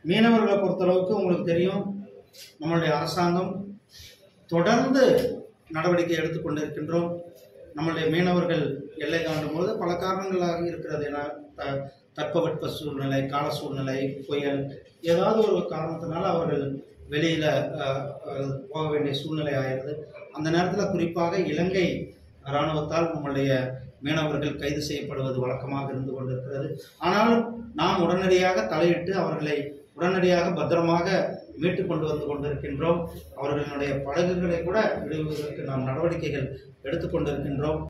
மீனவர்களை பொறுத்தளவுக்கு உங்களுக்கு தெரியும் நம்மளுடைய அரசாங்கம் தொடர்ந்து நடவடிக்கை எடுத்துக்கொண்டிருக்கின்றோம் நம்மளுடைய மீனவர்கள் எல்லை தாண்டும் போது பல காரணங்களாக இருக்கிறது என த- தட்பவெட்ப சூழ்நிலை கால சூழ்நிலை புயல் ஏதாவது ஒரு காரணத்தினால அவர்கள் வெளியில் போக வேண்டிய சூழ்நிலை ஆயிடுது அந்த நேரத்தில் குறிப்பாக இலங்கை இராணுவத்தால் நம்மளுடைய மீனவர்கள் கைது செய்யப்படுவது வழக்கமாக இருந்து கொண்டிருக்கிறது ஆனாலும் நாம் உடனடியாக தலையிட்டு அவர்களை உடனடியாக பத்திரமாக மீட்டு கொண்டு வந்து கொண்டிருக்கின்றோம் அவர்களுடைய படகுகளை கூட விடுவதற்கு நாம் நடவடிக்கைகள் எடுத்துக்கொண்டிருக்கின்றோம்